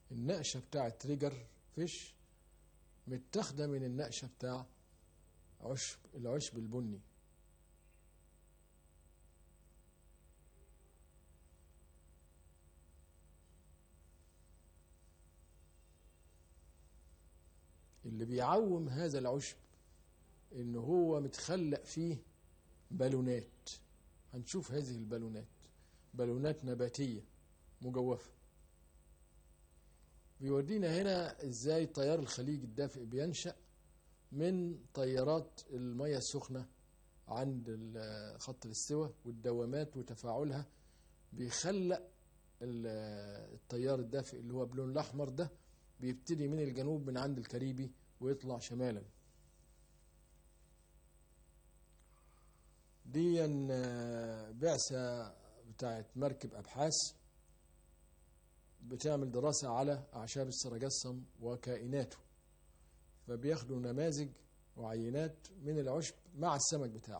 النقشة بتاع تريجر فيش متاخدة من النقشة بتاع عشب العشب البني اللي بيعوم هذا العشب ان هو متخلق فيه بالونات هنشوف هذه البالونات بالونات نباتية مجوفة بيودينا هنا ازاي تيار الخليج الدافئ بينشأ من تيارات المياه السخنة عند ال- خط الاستواء والدوامات وتفاعلها بيخلق ال- التيار الدافئ اللي هو بلون الأحمر ده بيبتدي من الجنوب من عند الكاريبي ويطلع شمالا دي آه، بعثة بتاعت مركب أبحاث بتعمل دراسة على أعشاب السرجسم وكائناته فبياخدوا نماذج وعينات من العشب مع السمك بتاعه